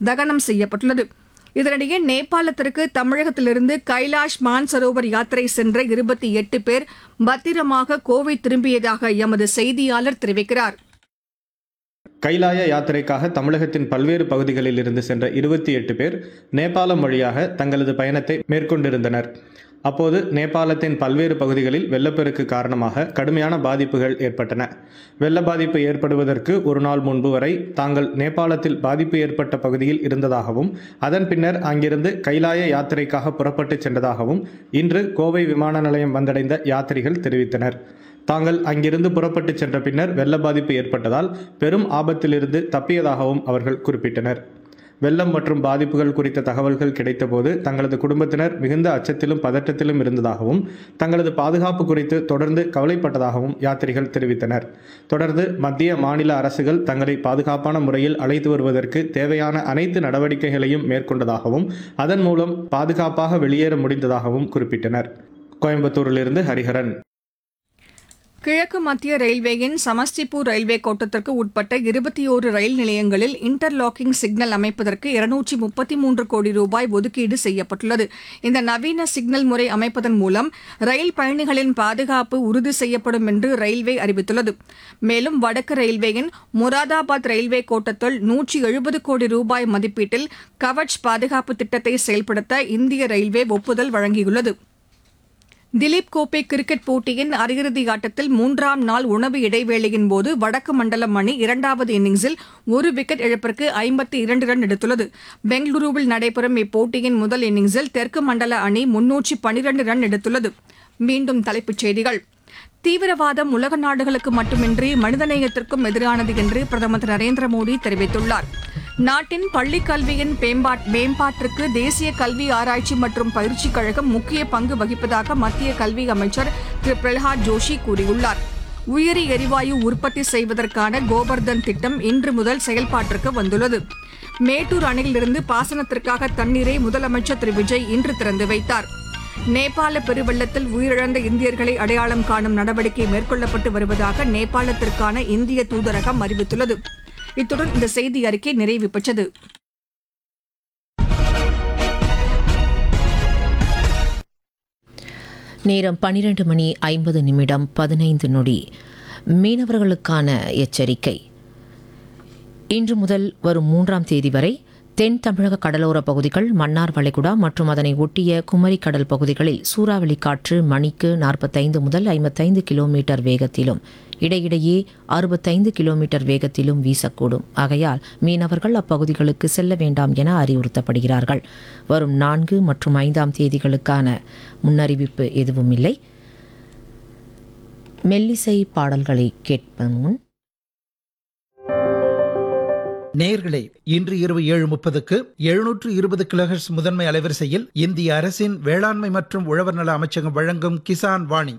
தகனம் செய்யப்பட்டுள்ளது இதனிடையே நேபாளத்திற்கு தமிழகத்திலிருந்து கைலாஷ் மான்சரோவர் யாத்திரை சென்ற இருபத்தி எட்டு பேர் பத்திரமாக கோவை திரும்பியதாக எமது செய்தியாளர் தெரிவிக்கிறார் கைலாய யாத்திரைக்காக தமிழகத்தின் பல்வேறு பகுதிகளில் இருந்து சென்ற இருபத்தி எட்டு பேர் நேபாளம் வழியாக தங்களது பயணத்தை மேற்கொண்டிருந்தனர் அப்போது நேபாளத்தின் பல்வேறு பகுதிகளில் வெள்ளப்பெருக்கு காரணமாக கடுமையான பாதிப்புகள் ஏற்பட்டன வெள்ள பாதிப்பு ஏற்படுவதற்கு ஒரு நாள் முன்பு வரை தாங்கள் நேபாளத்தில் பாதிப்பு ஏற்பட்ட பகுதியில் இருந்ததாகவும் அதன் பின்னர் அங்கிருந்து கைலாய யாத்திரைக்காக புறப்பட்டு சென்றதாகவும் இன்று கோவை விமான நிலையம் வந்தடைந்த யாத்ரிகள் தெரிவித்தனர் தாங்கள் அங்கிருந்து புறப்பட்டு சென்ற பின்னர் வெள்ள பாதிப்பு ஏற்பட்டதால் பெரும் ஆபத்திலிருந்து தப்பியதாகவும் அவர்கள் குறிப்பிட்டனர் வெள்ளம் மற்றும் பாதிப்புகள் குறித்த தகவல்கள் கிடைத்தபோது தங்களது குடும்பத்தினர் மிகுந்த அச்சத்திலும் பதட்டத்திலும் இருந்ததாகவும் தங்களது பாதுகாப்பு குறித்து தொடர்ந்து கவலைப்பட்டதாகவும் யாத்திரிகள் தெரிவித்தனர் தொடர்ந்து மத்திய மாநில அரசுகள் தங்களை பாதுகாப்பான முறையில் அழைத்து வருவதற்கு தேவையான அனைத்து நடவடிக்கைகளையும் மேற்கொண்டதாகவும் அதன் மூலம் பாதுகாப்பாக வெளியேற முடிந்ததாகவும் குறிப்பிட்டனர் கோயம்புத்தூரிலிருந்து ஹரிஹரன் கிழக்கு மத்திய ரயில்வேயின் சமஸ்டிபூர் ரயில்வே கோட்டத்திற்கு உட்பட்ட இருபத்தி ஓரு ரயில் நிலையங்களில் இன்டர்லாக்கிங் சிக்னல் அமைப்பதற்கு இருநூற்றி முப்பத்தி மூன்று கோடி ரூபாய் ஒதுக்கீடு செய்யப்பட்டுள்ளது இந்த நவீன சிக்னல் முறை அமைப்பதன் மூலம் ரயில் பயணிகளின் பாதுகாப்பு உறுதி செய்யப்படும் என்று ரயில்வே அறிவித்துள்ளது மேலும் வடக்கு ரயில்வேயின் முராதாபாத் ரயில்வே கோட்டத்தில் நூற்றி எழுபது கோடி ரூபாய் மதிப்பீட்டில் கவச் பாதுகாப்பு திட்டத்தை செயல்படுத்த இந்திய ரயில்வே ஒப்புதல் வழங்கியுள்ளது திலீப் கோப்பை கிரிக்கெட் போட்டியின் அரையிறுதி ஆட்டத்தில் மூன்றாம் நாள் உணவு இடைவேளையின் போது வடக்கு மண்டலம் அணி இரண்டாவது இன்னிங்ஸில் ஒரு விக்கெட் இழப்பிற்கு ஐம்பத்தி இரண்டு ரன் எடுத்துள்ளது பெங்களூருவில் நடைபெறும் இப்போட்டியின் முதல் இன்னிங்ஸில் தெற்கு மண்டல அணி முன்னூற்றி பனிரண்டு ரன் எடுத்துள்ளது மீண்டும் தலைப்புச் செய்திகள் தீவிரவாதம் உலக நாடுகளுக்கு மட்டுமின்றி மனிதநேயத்திற்கும் எதிரானது என்று பிரதமர் திரு நரேந்திர மோடி தெரிவித்துள்ளார் நாட்டின் பள்ளிக் கல்வியின் மேம்பாட் மேம்பாட்டிற்கு தேசிய கல்வி ஆராய்ச்சி மற்றும் பயிற்சிக் கழகம் முக்கிய பங்கு வகிப்பதாக மத்திய கல்வி அமைச்சர் திரு பிரகலாத் ஜோஷி கூறியுள்ளார் உயிரி எரிவாயு உற்பத்தி செய்வதற்கான கோபர்தன் திட்டம் இன்று முதல் செயல்பாட்டிற்கு வந்துள்ளது மேட்டூர் அணையிலிருந்து பாசனத்திற்காக தண்ணீரை முதலமைச்சர் திரு விஜய் இன்று திறந்து வைத்தார் நேபாள பெருவெள்ளத்தில் உயிரிழந்த இந்தியர்களை அடையாளம் காணும் நடவடிக்கை மேற்கொள்ளப்பட்டு வருவதாக நேபாளத்திற்கான இந்திய தூதரகம் அறிவித்துள்ளது இத்துடன் இந்த செய்தி அறிக்கை நிறைவு பெற்றது நேரம் பன்னிரண்டு மணி ஐம்பது நிமிடம் பதினைந்து நொடி மீனவர்களுக்கான எச்சரிக்கை இன்று முதல் வரும் மூன்றாம் தேதி வரை தென் தமிழக கடலோர பகுதிகள் மன்னார் வளைகுடா மற்றும் அதனை ஒட்டிய குமரி கடல் பகுதிகளில் சூறாவளி காற்று மணிக்கு நாற்பத்தைந்து முதல் ஐம்பத்தைந்து கிலோமீட்டர் வேகத்திலும் இடையிடையே அறுபத்தைந்து கிலோமீட்டர் வேகத்திலும் வீசக்கூடும் ஆகையால் மீனவர்கள் அப்பகுதிகளுக்கு செல்ல வேண்டாம் என அறிவுறுத்தப்படுகிறார்கள் வரும் நான்கு மற்றும் ஐந்தாம் தேதிகளுக்கான முன்னறிவிப்பு எதுவும் இல்லை மெல்லிசை பாடல்களை கேட்பதன் முன் நேயர்களே இன்று இரவு ஏழு முப்பதுக்கு எழுநூற்று இருபது கிலோஹெர்ட்ஸ் முதன்மை அலைவரிசையில் இந்திய அரசின் வேளாண்மை மற்றும் உழவர் நல அமைச்சகம் வழங்கும் கிசான் வாணி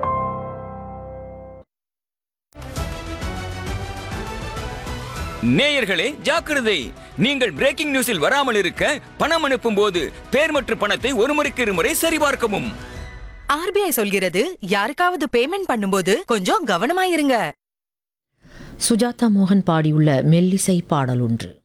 நேயர்களே ஜாக்கிரதை நீங்கள் பிரேக்கிங் நியூஸில் வராமல் இருக்க பணம் அனுப்பும் போது பேர் மற்றும் பணத்தை ஒரு முறைக்கு இருமுறை சரிபார்க்கவும் ஆர்பிஐ சொல்கிறது யாருக்காவது பேமெண்ட் பண்ணும்போது கொஞ்சம் கவனமா இருங்க சுஜாதா மோகன் பாடியுள்ள மெல்லிசை பாடல் ஒன்று